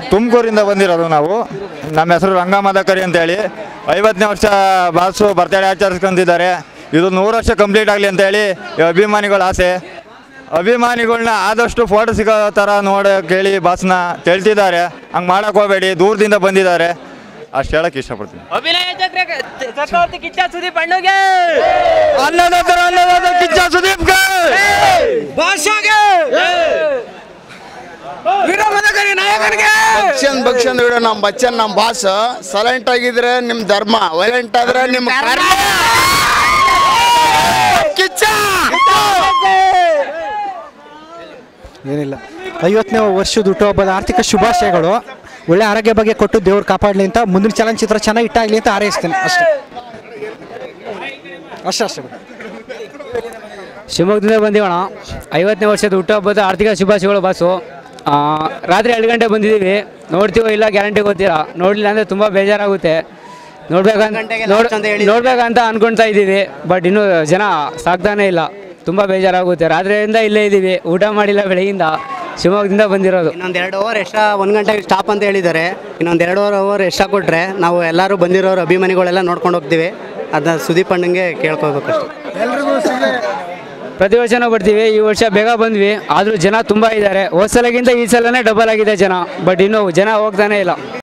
ತುಮಕೂರಿಂದ ಬಂದಿರೋದು ನಾವು ನಮ್ಮ ಹೆಸರು ರಂಗಮಾದಕರಿ ಅಂತೇಳಿ ಐವತ್ತನೇ ವರ್ಷ ಬಾಸು ಬರ್ತಡೇ ಆಚರಿಸ್ಕೊಂತಿದ್ದಾರೆ ಇದು ನೂರು ವರ್ಷ ಕಂಪ್ಲೀಟ್ ಆಗಲಿ ಅಂತೇಳಿ ಈ ಅಭಿಮಾನಿಗಳ ಆಸೆ ಅಭಿಮಾನಿಗಳನ್ನ ಆದಷ್ಟು ಫೋಟೋ ಸಿಗೋ ಥರ ನೋಡ ಕೇಳಿ ಬಾಸ್ನ ತಿಳ್ತಿದ್ದಾರೆ ಹಂಗೆ ಮಾಡಕ್ಕೆ ಹೋಗಬೇಡಿ ದೂರದಿಂದ ಬಂದಿದ್ದಾರೆ ಅಷ್ಟು ಹೇಳಕ್ಕೆ ಇಷ್ಟಪಡ್ತೀನಿ ಅಭಿನಯ ಚಕ್ರ ಚಕ್ರವರ್ತಿ ಕಿಚ್ಚ ಸುದೀಪ್ ಅಣ್ಣಗೆ ಅನ್ನದಾತರ ಅನ್ನದಾತರ ಕಿಚ್ಚ ಸುದೀಪ್ಗೆ ಬಚ್ಚನ್ ಬಚ್ಚನ್ ಬಿಡು ನಮ್ಮ ಬಚ್ಚನ್ ನಮ್ಮ ಬಾಸ್ ಸೈಲೆಂಟ್ ಆಗಿದ್ರೆ ನಿಮ್ ಧರ್ಮ ವೈಲೆಂಟ್ ಆದ್ರೆ ನಿಮ್ ಕರ್ಮ ಕಿಚ್ಚ ಏನಿಲ್ಲ ಐವತ್ತನೇ ವರ್ಷದ ಹುಟ್ಟುಹಬ್ಬದ ಆರ್ಥಿಕ ಶುಭಾಶಯಗಳು ಒಳ್ಳೆ ಆರೋಗ್ಯ ಬಗ್ಗೆ ಕೊಟ್ಟು ದೇವ್ರು ಕಾಪಾಡಲಿ ಅಂತ ಮುಂದಿನ ಚಲನಚಿತ್ರ ಚೆನ್ನಾಗಿ ಇಟ್ಟಾಗಲಿ ಅಂತ ಹಾರೈಸ್ತೇನೆ ಅಷ್ಟೇ ಅಷ್ಟೇ ಅಷ್ಟೇ ಬಿಡಿ. ಶಿವಮೊಗ್ಗದಿಂದ ಬಂದೀವಣ ಐವತ್ತನೇ ವರ್ಷದ ಹುಟ್ಟುಹಬ್ಬದ ಆರ್ಥಿಕ ಶುಭಾಶಯಗಳು ಬಾಸು ಆ, ರಾತ್ರಿ ಎರಡು ಗಂಟೆ ಬಂದಿದ್ದೀವಿ ನೋಡ್ತೀವೋ ಇಲ್ಲ ಗ್ಯಾರಂಟಿ ಗೊತ್ತಿಲ್ಲ ನೋಡಲಿಲ್ಲ ಅಂದರೆ ತುಂಬ ಬೇಜಾರಾಗುತ್ತೆ ನೋಡ್ಬೇಕಂತ ನೋಡ್ ನೋಡ್ಬೇಕಂತ ಅನ್ಕೊಳ್ತಾ ಇದ್ದೀವಿ ಬಟ್ ಇನ್ನೂ ಜನ ಸಾಕ್ತಾನೇ ಇಲ್ಲ ತುಂಬ ಬೇಜಾರಾಗುತ್ತೆ ರಾತ್ರಿಯಿಂದ ಇಲ್ಲೇ ಇದ್ದೀವಿ ಊಟ ಮಾಡಿಲ್ಲ ಬೆಳಗಿಂದ ಶಿವಮೊಗ್ಗದಿಂದ ಬಂದಿರೋದು ಇನ್ನೊಂದು ಎರಡು ಓವರ್ ಎಕ್ಸ್ಟ್ರಾ ಒಂದು ಗಂಟೆಗೆ ಸ್ಟಾಪ್ ಅಂತ ಹೇಳಿದ್ದಾರೆ ಇನ್ನೊಂದು ಎರಡು ಓವರ್ ಎಕ್ಸ್ಟ್ರಾ ಕೊಟ್ಟರೆ ನಾವು ಎಲ್ಲರೂ ಬಂದಿರೋರು ಅಭಿಮಾನಿಗಳೆಲ್ಲ ನೋಡ್ಕೊಂಡು ಹೋಗ್ತೀವಿ ಅದನ್ನ ಸುದೀಪ್ ಅಣ್ಣಂಗೆ ಕೇಳ್ಕೋಬೇಕಷ್ಟೆ ಪ್ರತಿ ವರ್ಷನೂ ಬರ್ತೀವಿ ಈ ವರ್ಷ ಬೇಗ ಬಂದ್ವಿ ಆದರೂ ಜನ ತುಂಬ ಇದ್ದಾರೆ ಹೋದ ಸಲಗಿಂತ ಈ ಸಲನೇ ಡಬಲ್ ಆಗಿದೆ ಜನ ಬಟ್ ಇನ್ನೂ ಜನ ಹೋಗ್ತಾನೆ ಇಲ್ಲ